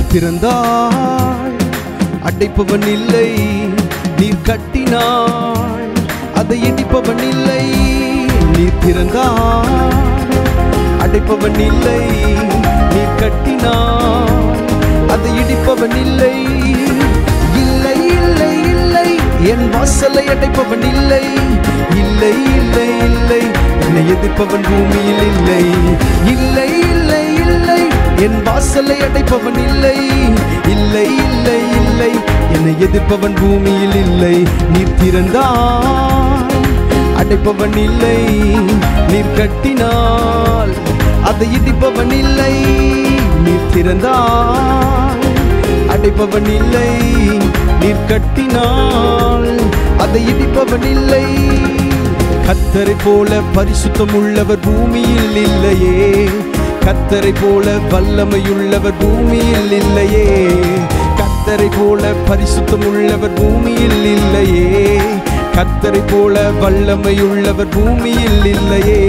நீர் திறந்தாய் அடைப்பவன் இல்லை நீர் கட்டினாய் அதை இடிப்பவன் இல்லை நீர் திறந்தாய் அடைப்பவன் இல்லை நீர் கட்டினாய் அதை இடிப்பவன் இல்லை இல்லை இல்லை இல்லை என் வாசலை அடைப்பவன் இல்லை இல்லை இல்லை இல்லை என்னை எதிர்ப்பவன் பூமியில் இல்லை இல்லை இல்லை இல்லை என் வாசலை அடைப்பவன் இல்லை இல்லை இல்லை இல்லை என்னை எதிர்ப்பவன் பூமியில் இல்லை நீர் திறந்தாய் அடைப்பவன் இல்லை நீர் கட்டினால் அதை இடிப்பவன் இல்லை நீர் திறந்தாய் அடைப்பவன் இல்லை நீர் கட்டினால் அதை இடிப்பவன் இல்லை கத்தரை போல பரிசுத்தம் உள்ளவர் பூமியில் இல்லையே கத்தரை போல வல்லமையுள்ளவர் பூமியில் இல்லையே கத்தரை போல பரிசுத்தம் உள்ளவர் பூமியில் இல்லையே கத்தரை போல வல்லமையுள்ளவர் பூமியில் இல்லையே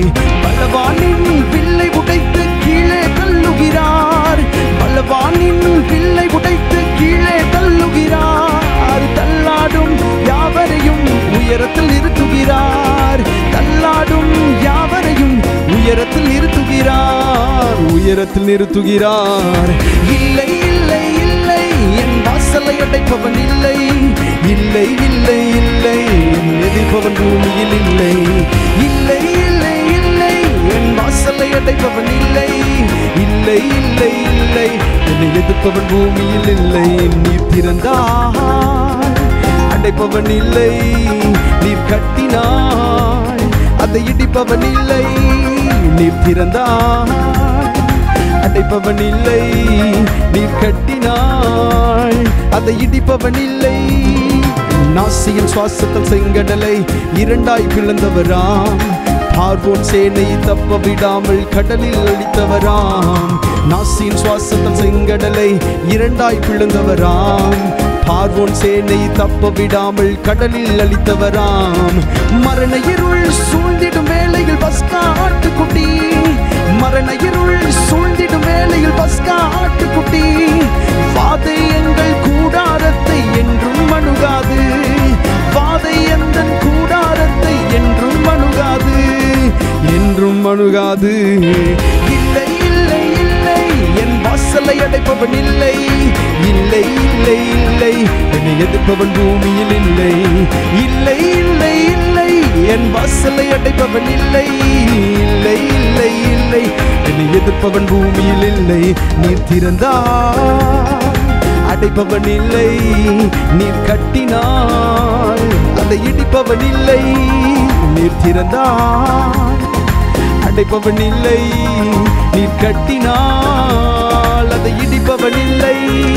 பலவானின் பிள்ளை உடைத்து கீழே தள்ளுகிறார் பலவானின் பிள்ளை உடைத்து கீழே தள்ளுகிறார் தள்ளாடும் யாவரையும் உயரத்தில் நிறுத்துகிறார் தள்ளாடும் யாவரையும் உயரத்தில் நிறுத்துகிறார் உயரத்தில் நிறுத்துகிறார் இல்லை இல்லை இல்லை என் வாசலை அடைப்பவன் இல்லை இல்லை இல்லை இல்லை என் எதிர்ப்பவன் பூமியில் இல்லை இல்லை இல்லை இல்லை என் வாசலை அடைப்பவன் இல்லை இல்லை இல்லை இல்லை என்னை எதிர்ப்பவன் பூமியில் இல்லை நீர் திறந்தாய் அடைப்பவன் இல்லை நீர் கட்டினாய் அதை இடிப்பவன் இல்லை நீர் திறந்தாய் அடைப்பவன் இல்லை நீர் கட்டினாய் அதை இடிப்பவன் இல்லை நாசியின் சுவாசத்தில் செங்கடலை இரண்டாய் பிளந்தவராம் பார்வோன் சேனை தப்ப விடாமல் கடலில் அழித்தவராம் நாசியின் சுவாசத்தில் செங்கடலை இரண்டாய் பிளந்தவராம் பார்வோன் சேனை தப்ப விடாமல் கடலில் அழித்தவராம் மரண இருள் சூழ்ந்திடும் வேளையில் பஸ்கா ஆட்டுக்குட்டி மரண இருள் சூழ்ந்திடும் வேளையில் பஸ்கா ஆட்டுக்குட்டி வாதை எங்கள் கூடாரத்தை என்றும் அணுகாது வாதை எந்தன் கூடாரத்தை என்றும் அணுகாது என்றும் அணுகாது இல்லை இல்லை இல்லை என் வாசலை அடைப்பவன் இல்லை இல்லை இல்லை இல்லை என்னை எதிர்ப்பவன் பூமியில் இல்லை இல்லை இல்லை இல்லை என் வாசலை அடைப்பவன் இல்லை இல்லை இல்லை இல்லை என்னை எதிர்ப்பவன் பூமியில் இல்லை நீர் திறந்தார் அடைப்பவன் இல்லை நீர் கட்டினாய் அதை இடிப்பவன் இல்லை நீர் திறந்தாய் அடைப்பவன் இல்லை நீர் கட்டினால் அதை இடிப்பவன் இல்லை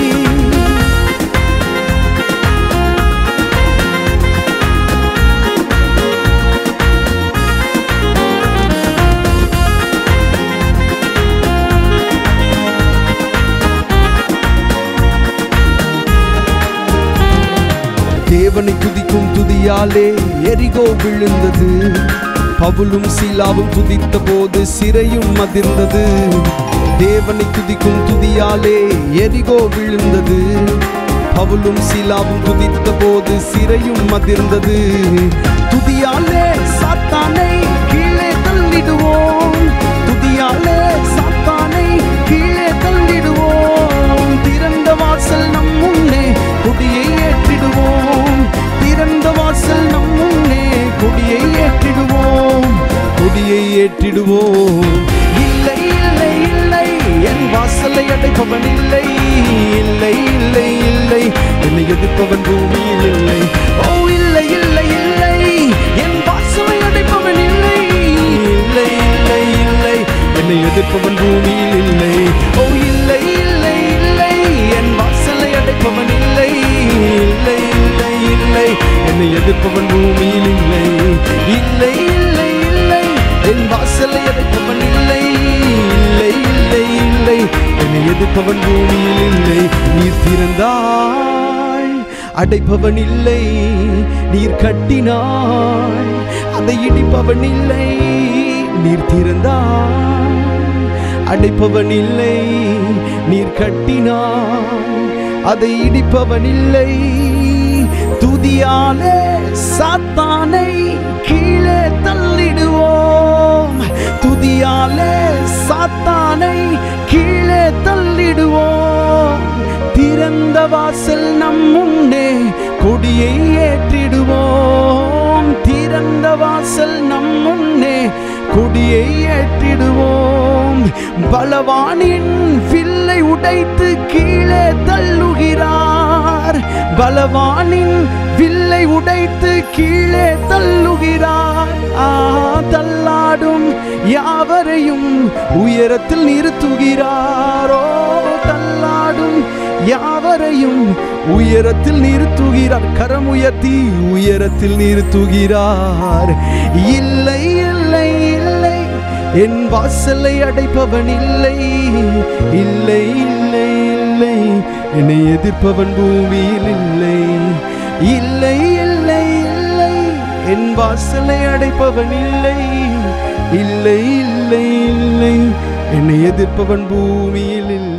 தேவனை துதிக்கும் துதியாலே எரிகோ விழுந்தது பவுலும் சீலாவும் துதித்த போது சிறையும் அதிர்ந்தது தேவனை துதிக்கும் துதியாலே எரிகோ விழுந்தது பவுலும் சீலாவும் துதித்த போது சிறையும் அதிர்ந்தது துதியாலே சாத்தானை கீழே தள்ளிடுவோம் துதியாலே சாத்தானை கீழே தள்ளிடுவோம் திறந்த வாசல் நம் முன்னே கொடியை ஏற்றிடுவோம் திறந்த வாசல் நம் முன்னே கொடியை ஏற்றிடுவோம் கொடியை ஏற்றிடுவோம் இல்லை இல்லை இல்லை என் வாசலை அடைப்பவன் இல்லை இல்லை இல்லை இல்லை என்னை எதிர்ப்பவன் பூமியில் இல்லை ஓ இல்லை இல்லை இல்லை என் வாசலை அடைப்பவன் இல்லை இல்லை இல்லை இல்லை என்னை எதிர்ப்பவன் பூமியில் இல்லை ஓ இல்லை இல்லை இல்லை என் வாசலை அடைப்பவன் இல்லை இல்லை இல்லை இல்லை என்னை எதிர்ப்பவன் பூமியில் இல்லை இல்லை இல்லை இல்லை என் வாசலை அடைப்பவன் இல்லை இல்லை இல்லை இல்லை என்னை எதிர்ப்பவன் பூமியில் இல்லை நீர் திறந்தாய் அடைப்பவன் இல்லை நீர் கட்டினாய் அதை இடிப்பவன் இல்லை நீர் திறந்தாய் அடைப்பவன் இல்லை நீர் கட்டினான் அதை இடிப்பவன் இல்லை துதியாலே சாத்தானை கீழே தள்ளிடுவோம் துதியாலே சாத்தானை கீழே தள்ளிடுவோம் திறந்த வாசல் நம் முன்னே கொடியை ஏற்றிடுவோம் திறந்த வாசல் நம் முன்னே கொடியை ஏற்றிடுவோம் பலவானின் வில்லை உடைத்து கீழே தள்ளுகிறார் பலவானின் வில்லை உடைத்து கீழே தள்ளுகிறார் ஆ தள்ளாடும் யாவரையும் உயரத்தில் நிறுத்துகிறாரோ தள்ளாடும் யாவரையும் உயரத்தில் நிறுத்துகிறார் கரம் உயர்த்தி உயரத்தில் நிறுத்துகிறார் இல்லை இல்லை இல்லை என் வாசலை அடைப்பவன் இல்லை இல்லை இல்லை இல்லை என்னை எதிர்ப்பவன் பூமியில் இல்லை இல்லை இல்லை இல்லை என் வாசலை அடைப்பவன் இல்லை இல்லை இல்லை இல்லை என்னை எதிர்ப்பவன் பூமியில் இல்லை